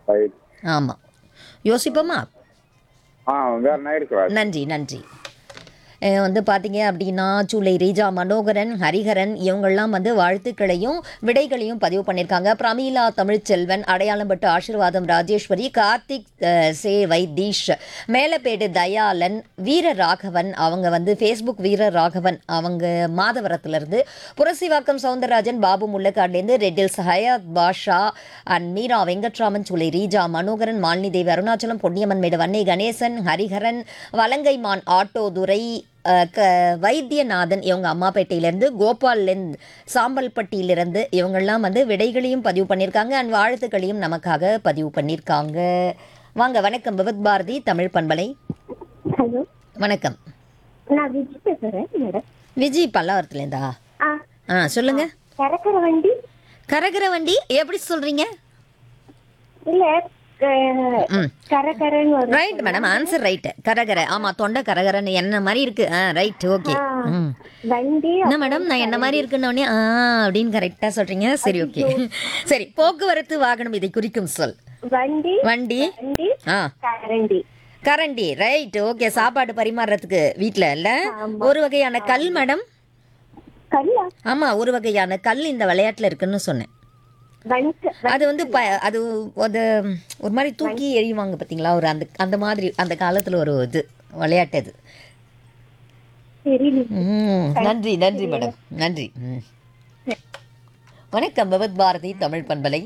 Right ஆமாம் யோசிப்போமா ஆ வேற என்ன இருக்கு நன்றி நன்றி அஹ் வந்து பார்த்தீங்க அப்படின்னா சூளை ரீஜா மனோகரன் ஹரிஹரன் இவங்கெல்லாம் வந்து வாழ்த்துக்களையும் விடைகளையும் பதிவு பண்ணியிருக்காங்க பிரமீளா தமிழ்ச்செல்வன் அடையாளம்பட்டு ஆசீர்வாதம் ராஜேஸ்வரி கார்த்திக் அஹ், சே வைத்தீஷ் மேலப்பேடு தயாளன் வீர ராகவன் அவங்க வந்து ஃபேஸ்புக் வீர ராகவன் அவங்க மாதவரத்துலேருந்து புரசிவாக்கம் சவுந்தரராஜன் பாபு முள்ளக்காட்லேருந்து ரெட்டில்ஸ் ஹயாத் பாஷா அண்ட் மீரா வெங்கட்ராமன் சூளை ரீஜா மனோகரன் மாலினி தேவி அருணாச்சலம் பொன்னியம்மன் மேடு வன்னை கணேசன் ஹரிஹரன் வலங்கைமான் ஆட்டோதுரை அஹ், க வைத்தியநாதன் இவங்க அம்மாப்பேட்டையிலேருந்து கோபால்லேருந்து சாம்பல்பட்டியிலிருந்து இவங்கெல்லாம் வந்து விடைகளையும் பதிவு பண்ணியிருக்காங்க அண்ட் வாழ்த்துக்களையும் நமக்காக பதிவு பண்ணியிருக்காங்க வாங்க வணக்கம் விவத் பாரதி தமிழ் பண்பலை ஹலோ வணக்கம் நான் விஜய் பேசுறேன் மேடம் விஜய் பல்லாவரத்துலேருந்தா ஆ ஆ சொல்லுங்க கறக்கிற வண்டி கரகர வண்டி எப்படி சொல்றீங்க இல்ல க- ம் கரகரன்னு வரும் ரைட் மேடம் ஆன்சர் ரைட்டு கரகர ஆமா தொண்டை கரகரன்னு என்ன மாதிரி இருக்கு ஆ ரைட் ஓகே ம் வண்டி என்ன மேடம் நான் என்ன மாதிரி இருக்குன்னு உடனே ஆ அப்படின்னு கரெக்டாக சொல்றீங்க சரி ஓகே சரி போக்குவரத்து வாகனம் இதை குறிக்கும் சொல் வண்டி வண்டி வண்டி ஆ கரண்டி கரண்டி ரைட் ஓகே சாப்பாடு பரிமாறுறதுக்கு வீட்டில் இல்ல ஒரு வகையான கல் மேடம் கல்லா ஆமா ஒரு வகையான கல் இந்த விளையாட்டுல இருக்குன்னு சொன்னேன் வண்டி அது வந்து ப அது அது ஒரு மாதிரி தூக்கி எறியுவாங்க பார்த்தீங்களா ஒரு அந்த அந்த மாதிரி அந்த காலத்தில் ஒரு இது விளையாட்டு அது தெரியல ம், நன்றி நன்றி மேடம் நன்றி ம். வணக்கம் பகவத் பாரதி தமிழ் பண்பலை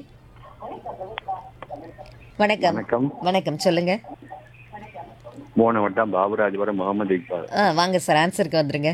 வணக்கம் வணக்கம் வணக்கம் சொல்லுங்க மூணு வட்டம் பாபுராஜபுரம் முகமது இக்பால் ஆ வாங்க சார் ஆன்சருக்கு வந்துருங்க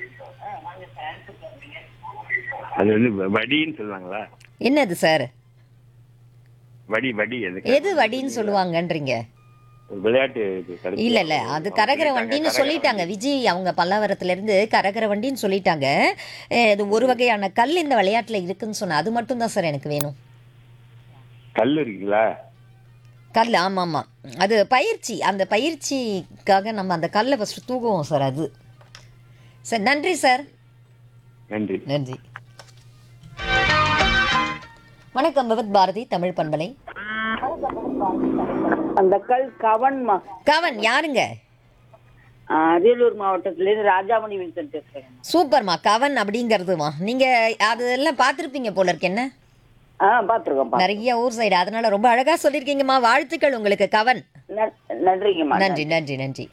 அது வந்து வ- வடின்னு சொல்லுவாங்களா என்னது சார் வடி வடி எதுக்கு எது வடின்னு சொல்லுவாங்கன்றீங்க ஒரு விளையாட்டு இது கருத்து. இல்ல இல்ல அது கரகர வண்டின்னு சொல்லிட்டாங்க விஜய் அவங்க பல்லாவரத்துல இருந்து கரகர வண்டின்னு சொல்லிட்டாங்க அஹ் இது ஒரு வகையான கல் இந்த விளையாட்டுல இருக்குன்னு சொன்ன அது மட்டும் தான் சார் எனக்கு வேணும் கல் இருக்குங்களா கல் ஆமாம் ஆமாம் அது பயிற்சி அந்த பயிற்சிக்காக நம்ம அந்த கல்லை ஃபஸ்ட்டு தூக்குவோம் சார் அது சார் நன்றி சார் நன்றி நன்றி வணக்கம் பகவத் பாரதி தமிழ் பண்பலை அந்த கல் கவன்மா கவன் யாருங்க அரியலூர் மாவட்டத்திலேருந்து ராஜாமணி வின்சென்ட் பேசுறேன் சூப்பர்மா கவன் அப்படிங்கிறதுமா நீங்கள் அதெல்லாம் பார்த்துருப்பீங்க போல இருக்கு என்ன ஆ பார்த்துருக்கோம்ப்பா நிறைய ஊர் சைடு அதனால ரொம்ப அழகா சொல்லியிருக்கீங்கம்மா வாழ்த்துக்கள் உங்களுக்கு கவன் நன்றிங்கம்மா நன்றி நன்றி நன்றி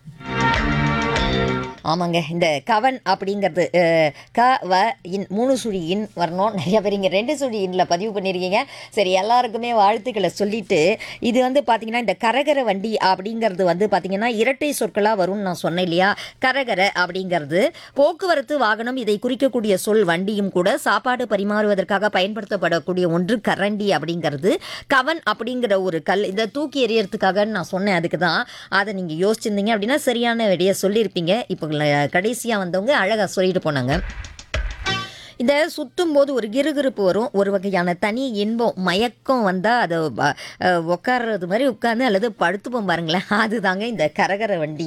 ஆமாங்க இந்த கவன் அப்படிங்கிறது அஹ், க வ இன் மூணு சுழி இன் வரணும் நிறைய பேர் இங்கே ரெண்டு சுழி இன்ல பதிவு பண்ணியிருக்கீங்க சரி எல்லாருக்குமே வாழ்த்துக்களை சொல்லிட்டு இது வந்து பார்த்தீங்கன்னா இந்த கரகர வண்டி அப்படிங்கிறது வந்து பார்த்தீங்கன்னா இரட்டை சொற்களாக வரும்னு நான் சொன்னேன் இல்லையா கரகர அப்படிங்கிறது போக்குவரத்து வாகனம் இதை குறிக்கக்கூடிய சொல் வண்டியும் கூட சாப்பாடு பரிமாறுவதற்காக பயன்படுத்தப்படக்கூடிய ஒன்று கரண்டி அப்படிங்கிறது கவன் அப்படிங்கிற ஒரு கல் இதை தூக்கி எறியறதுக்காக நான் சொன்னேன் அதுக்கு தான் அதை நீங்கள் யோசிச்சிருந்தீங்க அப்படின்னா சரியான விடையை சொல்லியிருப்பீங்க இப்போ கடைசியாக வந்தவங்க அழகாக சொல்லிட்டு போனாங்க இந்த சுத்தும் போது ஒரு கிறுகிறுப்பு வரும் ஒரு வகையான தனி இன்பம் மயக்கம் வந்தால் அதை ப- அஹ் உட்கார்றது மாதிரி உட்காந்து அல்லது படுத்துப்போம் பாருங்களேன் அதுதாங்க இந்த கரகர வண்டி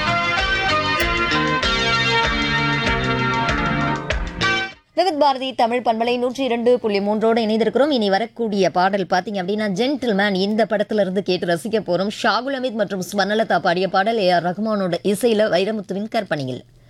விவித் பாரதி தமிழ் பண்பலை நூற்றி இரண்டு புள்ளி மூன்றோடு இணைந்திருக்கிறோம் இனி வரக்கூடிய பாடல் பார்த்தீங்க அப்படின்னா ஜென்டில்மேன் இந்த படத்துல இருந்து கேட்டு ரசிக்க போறோம் ஷாகுல் அமித் மற்றும் ஸ்வர்ணலதா பாடிய பாடல் ஏ ஆர் ரஹ்மானோட இசையில வைரமுத்துவின் கற்பனையில்